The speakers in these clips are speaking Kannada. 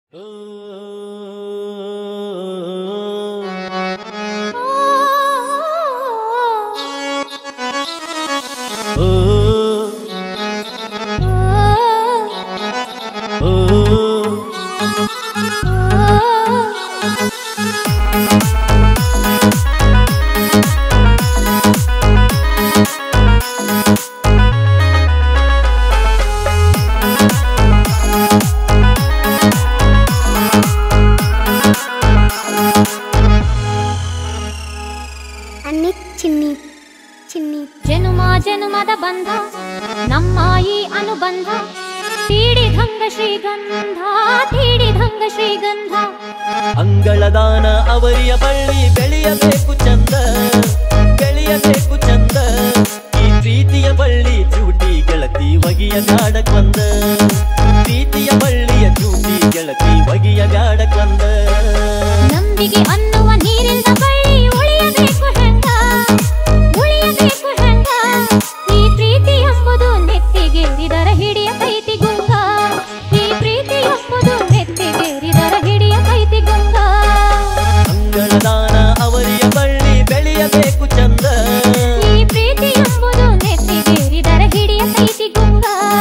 ಅನ್ನಿ ಚಿನ್ನಿ ಚಿನ್ನಿ ಜನುಮ ಜನುಮದ ಬಂಧ ನಮ್ಮ ಈ ಅನುಬಂಧ ತೀಡಿದಂಗ ಶ್ರೀಗಂಧ ತೀಡಿದಂಗ ಶ್ರೀಗಂಧ ಅಂಗಳದಾನ ಅವರಿಯ ಬಳ್ಳಿ ಬೆಳೆಯಬೇಕು ಚಂದ ಬೆಳೆಯಬೇಕು ಚಂದ ಈ ಪ್ರೀತಿಯ ಬಳ್ಳಿ ಚೂಟಿ ಗೆಳತಿ ಒಗಿಯ ಗಾಡಕ್ ಬಂದ ಪ್ರೀತಿಯ ಬಳ್ಳಿಯ ಚೂಟಿ ಗೆಳತಿ ಒಗಿಯ ಗಾಡಕ್ ಬಂದ ನಂಬಿಗೆ ಅನ್ನುವ ನೀರಿಲ್ದ ಬಳ್ಳಿ ಉಳಿಯಬೇಕು ಹೆಂಗ ಉಳಿಯಬೇಕು ಹೆಂಗ ಈ ಪ್ರೀತಿ ಎಂಬುದು ನೆತ್ತಿಗೇರಿದರ ಹಿಡಿಯ ಕೈತಿ ಗುಂಗ ಈ ಪ್ರೀತಿ ಎಂಬುದು ನೆತ್ತಿಗೇರಿದರ ಹಿಡಿಯ ಕೈತಿ ಗುಂಗ ಅಂಗಳದಾನ ಅವರಿಯ ಬಳ್ಳಿ ಬೆಳೆಯಬೇಕು ಚಂದ ಈ ಪ್ರೀತಿ ಎಂಬುದು ನೆತ್ತಿಗೇರಿದರ ಹಿಡಿಯ ಕೈತಿ ಗುಂಗ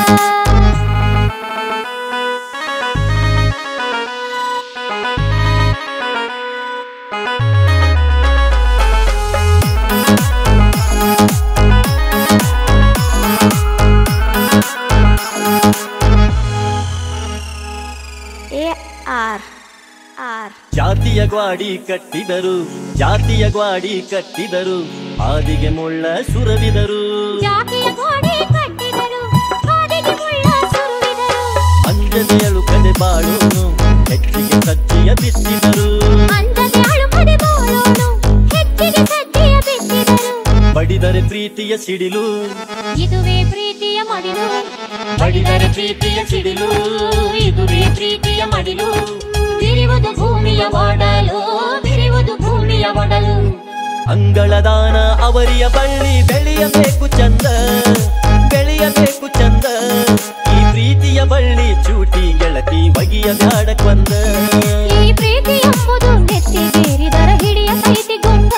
ಎ ಆರ್ ಆರ್ ಜಾತಿಯ ಗ್ವಾಡಿ ಕಟ್ಟಿದರು ಜಾತಿಯ ಗ್ವಾಡಿ ಕಟ್ಟಿದರು ಹಾದಿಗೆ ಮುಳ್ಳ ಸುರವಿದರು ಜಾತಿಯ ಗೋಡೆ ಕಟ್ಟಿದರು ಹಾದಿಗೆ ಮುಳ್ಳ ಸುರುವಿದರು ಅಂಜದೆಯಳು ಕದೆ ಬಾಳೋನು ಹೆಚ್ಚಿಗೆ ಸಜ್ಜಿಯ ಬಿತ್ತಿದರು ಅಂಜದೆ ಅಳುಕದೆ ಬೋಳೋನು ಹೆಚ್ಚಿಗೆ ಸಜ್ಜೆಯ ಬಿತ್ತಿದರು ಬಡಿದರೆ ಪ್ರೀತಿಯ ಸಿಡಿಲು ಇದುವೇ ಪ್ರೀತಿಯ ಮಡಿಲು ಬಡಿದರೆ ಪ್ರೀತಿಯ ಸಿಡಿಲು ಇದುವೇ ಪ್ರೀತಿಯ ಮಡಿಲು ಬಿರಿವುದು ಭೂಮಿಯ ಒಡಲು ಬಿರಿವುದು ಭೂಮಿಯ ಒಡಲು ಅಂಗಳದಾನ ಅವರಿಯ ಬಳ್ಳಿ ಬೆಳೆಯಬೇಕು ಚಂದ ಬೆಳೆಯಬೇಕು ಚಂದ ಈ ಪ್ರೀತಿಯ ಬಳ್ಳಿ ಚೂಟಿ ಗೆಳತಿ ಬಗಿಯ ಗಾಡಕ್ ಬಂದ ಈ ಪ್ರೀತಿ ಎಂಬುದು ನೆತ್ತಿಗೇರಿದರ ಹಿಡಿಯ ಕೈತಿ ಗುಂಗ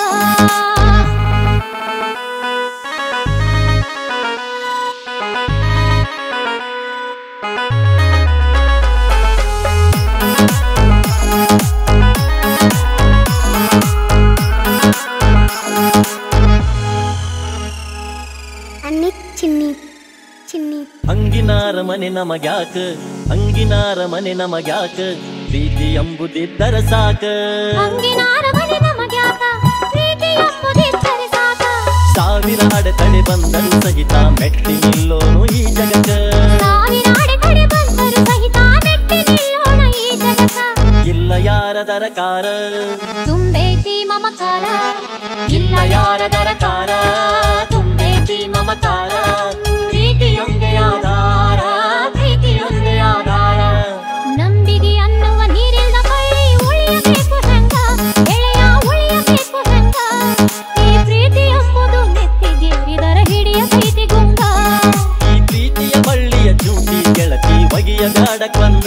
ಅನ್ನಿ ಚಿನ್ನಿ ಚಿನ್ನಿ ಅಂಗಿನಾರ ಮನೆ ನಮಗ್ಯಾಕ ಅಂಗಿನಾರ ಮನೆ ನಮಗ್ಯಾಕ ಪ್ರೀತಿ ಎಂಬುದಿದ್ದರ ಸಾಕ ಅಂಗಿನಾರ ಮನೆ ನಮಗ್ಯಾಕ ಪ್ರೀತಿ ಎಂಬುದಿದ್ದರೆ ಸಾಕ ಸಾವಿರ ಅಡೆತಡೆ ಬಂದರು ಸಹಿತ ಮೆಟ್ಟಿ ನಿಲ್ಲೋನು ಈ ಜಗಕ್ಕ ಸಾವಿರಾಡೆ ಕಡೆ ಬಂದರು ಸಹಿತ ಮೆಟ್ಟಿ ನಿಲ್ಲೋಣ ಈ ಜಗತ್ತ ಇಲ್ಲ ಯಾರ ದರಕಾರ ತುಂಬೈತಿ ಮಮಕಾರ ಇಲ್ಲ ಯಾರ ದರಕಾರ ತುಂಬೈತಿ ಮಮಕಾರ ಪ್ರೀತಿಯೊಂದೇ ಆಧಾರ ಪ್ರೀತಿಯೊಂದೇ ಆಧಾರ ನಂಬಿಗೆ ಅನ್ನುವ ನೀರಿಲ್ದ ಬಳ್ಳಿ ಉಳಿಯಬೇಕು ಹೆಂಗ ಎಳೆಯ ಉಳಿಯಬೇಕು ಹೆಂಗ ಈ ಪ್ರೀತಿ ಎಂಬುದು ನೆತ್ತಿಗೇರಿದರ ಹಿಡಿಯ ಪ್ರೀತಿ ಗುಂಗ ಈ ಪ್ರೀತಿಯ ಬಳ್ಳಿಯ ಚೂಟಿ ಗೆಳತಿ ಬಗೆಯ ಗಾಡಕ್ ಬಂದ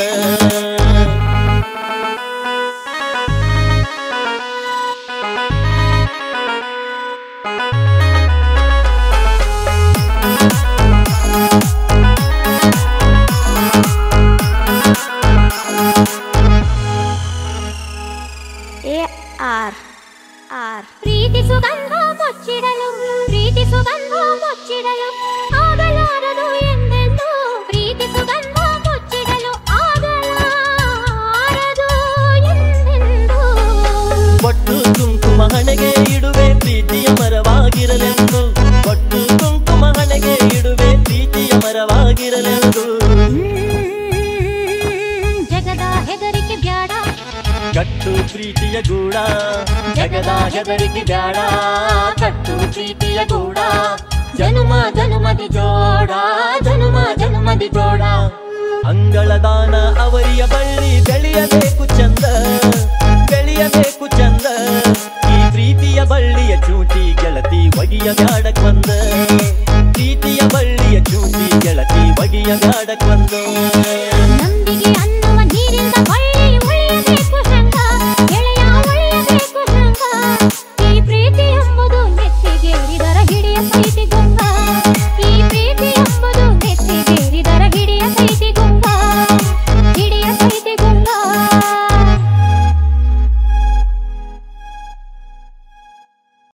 ಎ ಆರ್ ಆರ್ ಪ್ರೀತಿ ಸುಗಂಧ ಮುಚ್ಚಿಡಲು ಪ್ರೀತಿ ಸುಗಂಧ ಮುಚ್ಚಿಡಲು ಆಗಲಾರದು ಎಂದೆಂದು ಪ್ರೀತಿ ಸುಗಂಧ ಮುಚ್ಚಿಡಲು ಆಗಲಾರದು ಎಂದೆಂದು ಒಟ್ಟು ಕುಂಕುಮ ಹಣೆಗೆ ಇಡುವೆ ಪ್ರೀತಿಯ ಮರವಾಗಿರಲೆಂದು ಒಟ್ಟು ಕುಂಕುಮ ಹಣೆಗೆ ಇಡುವೆ ಪ್ರೀತಿಯ ಮರವಾಗಿರಲೆಂದು ಜಗದ ಹೆದರಿಕೆ ಬ್ಯಾಡ ಕಟ್ಟು ಪ್ರೀತಿಯ ಗೂಡ ಜಗದ ಹೆದರಿಕೆ ಬ್ಯಾಡ ಕಟ್ಟು ಪ್ರೀತಿಯ ಗೂಡ ಜನುಮ ಜನುಮದಿ ಜೋಡ ಜನುಮ ಜನುಮದಿ ಜೋಡ ಅಂಗಳದಾನ ಅವರಿಯ ಬಳ್ಳಿ ಬೆಳೆಯಬೇಕು ಚಂದ ಬೆಳೆಯಬೇಕು ಚಂದ ಈ ಪ್ರೀತಿಯ ಬಳ್ಳಿಯ ಚೂಟಿ ಗೆಳತಿ ಒಗಿಯ ಬ್ಯಾಡಕ್ ಬಂದ